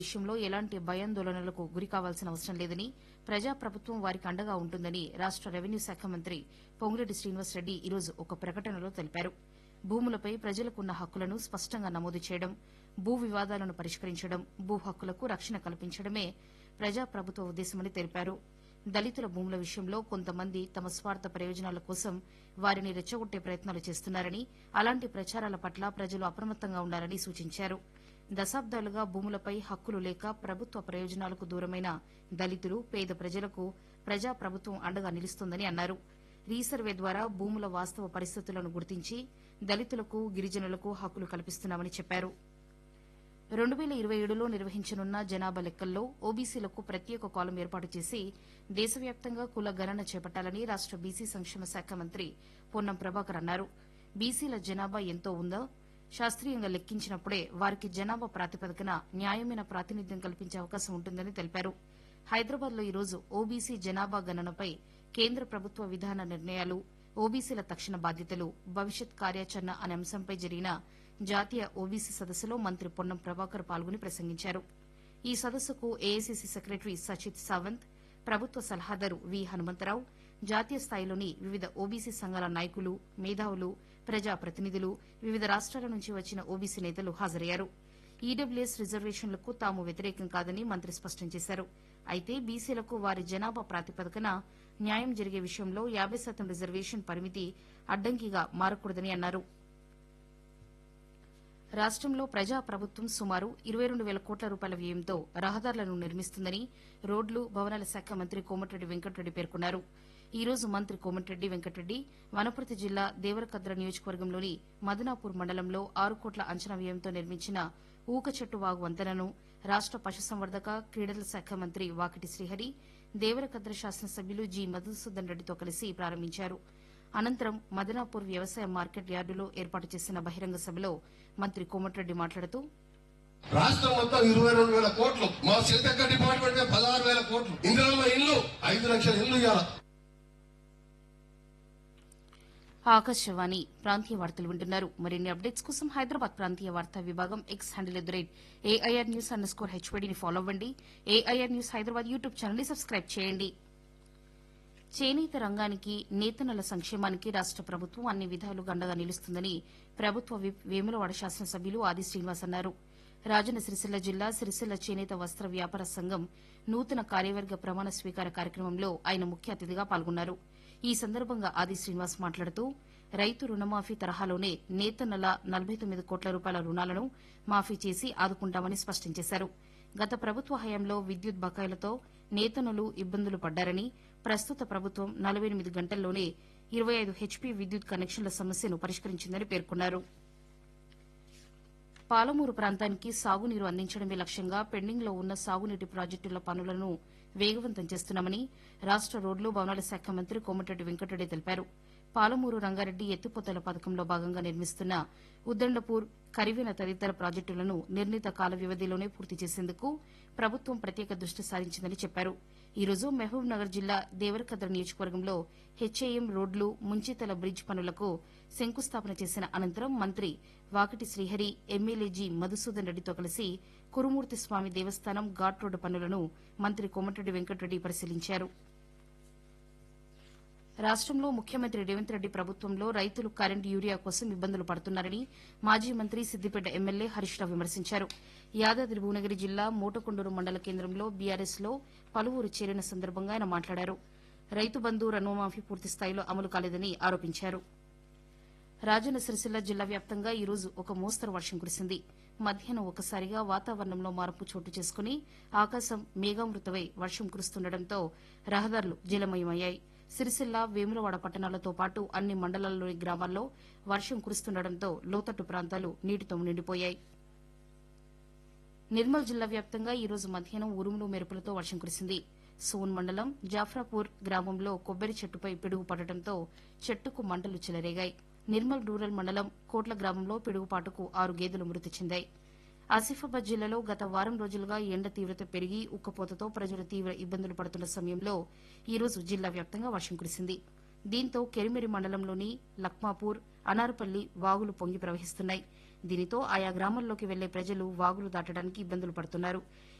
విషయంలో ఎలాంటి భయాందోళనలకు గురికావాల్సిన అవసరం లేదని ప్రజాప్రభుత్వం వారికి అండగా ఉంటుందని రాష్ట రెవెన్యూ శాఖ మంత్రి పొంగులేటి శ్రీనివాసరెడ్డి ఈరోజు ఒక ప్రకటనలో తెలిపారు భూములపై ప్రజలకున్న హక్కులను స్పష్టంగా నమోదు చేయడం భూ వివాదాలను పరిష్కరించడం భూ హక్కులకు రక్షణ కల్పించడమే ప్రజాప్రభుత్వ ఉద్దేశమని తెలిపారు దళితుల భూముల విషయంలో కొంతమంది తమ స్వార్థ ప్రయోజనాల కోసం వారిని రెచ్చగొట్టే ప్రయత్నాలు చేస్తున్నారని అలాంటి ప్రచారాల పట్ల ప్రజలు అప్రమత్తంగా ఉండాలని సూచించారు దశాబ్దాలుగా భూములపై హక్కులు లేక ప్రభుత్వ ప్రయోజనాలకు దూరమైన దళితులు పేద ప్రజలకు ప్రజాప్రభుత్వం అండగా నిలుస్తోందని అన్నారు రీసర్వే ద్వారా భూముల వాస్తవ పరిస్థితులను గుర్తించి దళితులకు గిరిజనులకు హక్కులు కల్పిస్తున్నామని చెప్పారు రెండు వేల ఇరవై ఏడులో నిర్వహించనున్న జనాభా లెక్కల్లో ఓబీసీలకు ప్రత్యేక కాలం ఏర్పాటు చేసి దేశవ్యాప్తంగా కుల గణన చేపట్టాలని రాష్ట బీసీ సంక్షేమ శాఖ మంత్రి పొన్నం ప్రభాకర్ అన్నారు బీసీల జనాభా ఎంతో ఉందో శాస్త్రీయంగా లెక్కించినప్పుడే వారికి జనాభా ప్రాతిపదికన న్యాయమైన ప్రాతినిధ్యం కల్పించే అవకాశం ఉంటుందని తెలిపారు హైదరాబాద్ లో ఈరోజు ఓబీసీ జనాభా గణనపై కేంద్ర ప్రభుత్వ విధాన నిర్ణయాలు ఓబీసీల తక్షణ బాధ్యతలు భవిష్యత్ కార్యాచరణ అనే అంశంపై జరిగిన జాతీయ ఓబీసీ సదస్సులో మంత్రి పొన్నం ప్రభాకర్ పాల్గొని ప్రసంగించారు ఈ సదస్సుకు ఏఐసీసీ సెక్రటరీ సచిత్ సావంత్ ప్రభుత్వ సలహాదారు వి హనుమంతరావు జాతీయ స్థాయిలోని వివిధ ఓబీసీ సంఘాల నాయకులు మేధావులు ప్రజాప్రతినిధులు వివిధ రాష్ట్రాల నుంచి వచ్చిన ఓబీసీ నేతలు హాజరయ్యారు ఈడబ్ల్యూఎస్ రిజర్వేషన్లకు తాము వ్యతిరేకం కాదని మంత్రి స్పష్టం చేశారు అయితే బీసీలకు వారి జనాభా ప్రాతిపదికన న్యాయం జరిగే విషయంలో యాబై శాతం రిజర్వేషన్ పరిమితి అడ్డంకిగా మారకూడదని అన్నారు రాష్టంలో ప్రజా ప్రభుత్వం సుమారు ఇరవై రెండు వేల కోట్ల రూపాయల వ్యయంతో రహదారులను నిర్మిస్తుందని రోడ్లు భవనాల శాఖ మంత్రి కోమటిరెడ్డి వెంకటరెడ్డి పేర్కొన్నారు ఈ రోజు మంత్రి కోమటిరెడ్డి వెంకటరెడ్డి వనపర్తి జిల్లా దేవరకద్ర నియోజకవర్గంలోని మదనాపూర్ మండలంలో ఆరు కోట్ల అంచనా వ్యయంతో నిర్మించిన ఊకచెట్టు వాగు వంతెనను రాష్ట పశుసంవర్ధక క్రీడల శాఖ మంత్రి వాకిటి శ్రీహరి దేవరకద్ర శాసనసభ్యులు జి మధుసూదన్ రెడ్డితో కలిసి ప్రారంభించారు అనంతరం మదనాపూర్ వ్యవసాయ మార్కెట్ యార్డులో ఏర్పాటు చేసిన బహిరంగ సభలో మంత్రి కోమటిరెడ్డి మాట్లాడుతూ రాష్ట్రం మొత్తం ఇరవై రెండు వేల కోట్లు మా సిల్టెక్క డిపార్ట్మెంట్ కే పదహారు వేల కోట్లు ఇందులో ఇల్లు ఐదు లక్షల ఇల్లు ఇవ్వాలి ఆకాశవాణి ప్రాంతీయ వార్తలు వింటున్నారు మరిన్ని అప్డేట్స్ కోసం హైదరాబాద్ ప్రాంతీయ వార్తా విభాగం X handle at the rate AIR news underscore హెచ్వీడీని ఫాలో అవ్వండి AIR news Hyderabad YouTube channel ని సబ్స్క్రైబ్ చేయండి చేనేత రంగానికి నేతన్నల సంక్షేమానికి రాష్ట ప్రభుత్వం అన్ని విధాలుగా అండగా నిలుస్తుందని ప్రభుత్వ విప్ వేములవాడ శాసనసభ్యులు ఆది శ్రీనివాస్ అన్నారు రాజన్న సిరిసిల్ల జిల్లా సిరిసిల్ల చేనేత వస్త్ర వ్యాపార సంఘం నూతన కార్యవర్గ ప్రమాణ స్వీకార కార్యక్రమంలో ఆయన ముఖ్య అతిథిగా పాల్గొన్నారు ఈ సందర్భంగా ఆది శ్రీనివాస్ మాట్లాడుతూ రైతు రుణమాఫీ తరహాలోనే నేతన్నల నలభై తొమ్మిది కోట్ల రూపాయల రుణాలను మాఫీ చేసి ఆదుకుంటామని స్పష్టం చేశారు గత ప్రభుత్వ హయాంలో విద్యుత్ బకాయిలతో నేతనులు ఇబ్బందులు పడ్డారని ప్రస్తుత ప్రభుత్వం నలభై ఎనిమిది గంటల్లోనే ఇరవై ఐదు హెచ్పీ విద్యుత్ కనెక్షన్ల సమస్యను పరిష్కరించిందని పేర్కొన్నారు పాలమూరు ప్రాంతానికి సాగునీరు అందించడమే లక్ష్యంగా పెండింగ్లో ఉన్న సాగునీటి ప్రాజెక్టుల పనులను వేగవంతం చేస్తున్నామని రాష్ట రోడ్లు భవనాల శాఖ మంత్రి కోమటిరెడ్డి వెంకటరెడ్డి తెలిపారు పాలమూరు రంగారెడ్డి ఎత్తిపోతల పథకంలో భాగంగా నిర్మిస్తున్న ఉద్దండపూర్ కరివెన తదితర ప్రాజెక్టులను నిర్ణీత కాల వ్యవధిలోనే పూర్తి చేసేందుకు ప్రభుత్వం ప్రత్యేక దృష్టి సారించిందని చెప్పారు ఈ రోజు మహబూబ్ నగర్ జిల్లా దేవరకద్ర నియోజకవర్గంలో హెచ్ఏఎం రోడ్లు ముంచితల బ్రిడ్జ్ పనులకు శంకుస్థాపన చేసిన అనంతరం మంత్రి వాకటి శ్రీహరి ఎమ్మెల్యే జి మధుసూదన్ రెడ్డితో కలిసి కురుమూర్తి స్వామి దేవస్థానం ఘాట్ రోడ్డు పనులను మంత్రి కోమటిరెడ్డి వెంకటరెడ్డి పరిశీలించారు రాష్టంలో ముఖ్యమంత్రి రేవంత్ రెడ్డి ప్రభుత్వంలో రైతులు కరెంటు యూరియా కోసం ఇబ్బందులు పడుతున్నారని మాజీ మంత్రి సిద్దిపేట ఎమ్మెల్యే హరీష్ రావు విమర్శించారు యాదాద్రి భువనగిరి జిల్లా మోటకొండూరు మండల కేంద్రంలో బీఆర్ఎస్ లో పలువురు చేరిన సందర్భంగా ఆయన మాట్లాడారు రైతు బంధు రుణమాఫీ పూర్తి స్థాయిలో అమలు కాలేదని ఆరోపించారు రాజన్న సిరిసిల్ల జిల్లా వ్యాప్తంగా ఈ రోజు ఒక మోస్తరు వర్షం కురిసింది మధ్యాహ్నం ఒకసారిగా వాతావరణంలో మార్పు చోటు చేసుకుని ఆకాశం మేఘామృతమై వర్షం కురుస్తుండటంతో రహదారులు జలమయమయ్యాయి సిరిసిల్ల వేములవాడ పట్టణాలతో పాటు అన్ని మండలాల్లోని గ్రామాల్లో వర్షం కురుస్తుండటంతో లోతట్టు ప్రాంతాలు నీటితో నిండిపోయాయి నిర్మల్ జిల్లా వ్యాప్తంగా ఈ రోజు మధ్యాహ్నం ఉరుములు మెరుపులతో వర్షం కురిసింది సోన్ మండలం జాఫ్రాపూర్ గ్రామంలో కొబ్బరి చెట్టుపై పిడుగు పడటంతో చెట్టుకు మంటలు చెలరేగాయి నిర్మల్ రూరల్ మండలం కోట్ల గ్రామంలో పిడుగుపాటుకు ఆరు గేదెలు మృతి చెందాయి ఆసిఫాబాద్ జిల్లాలో గత వారం రోజులుగా ఎండ తీవ్రత పెరిగి ఉక్కపోతతో ప్రజలు తీవ్ర ఇబ్బందులు పడుతున్న సమయంలో ఈ రోజు జిల్లా వ్యాప్తంగా వర్షం కురిసింది దీంతో కెరిమెరి మండలంలోని లక్మాపూర్ అనార్పల్లి వాగులు పొంగి ప్రవహిస్తున్నాయి దీనితో ఆయా గ్రామాల్లోకి వెళ్లే ప్రజలు వాగులు దాటడానికి ఇబ్బందులు పడుతున్నారు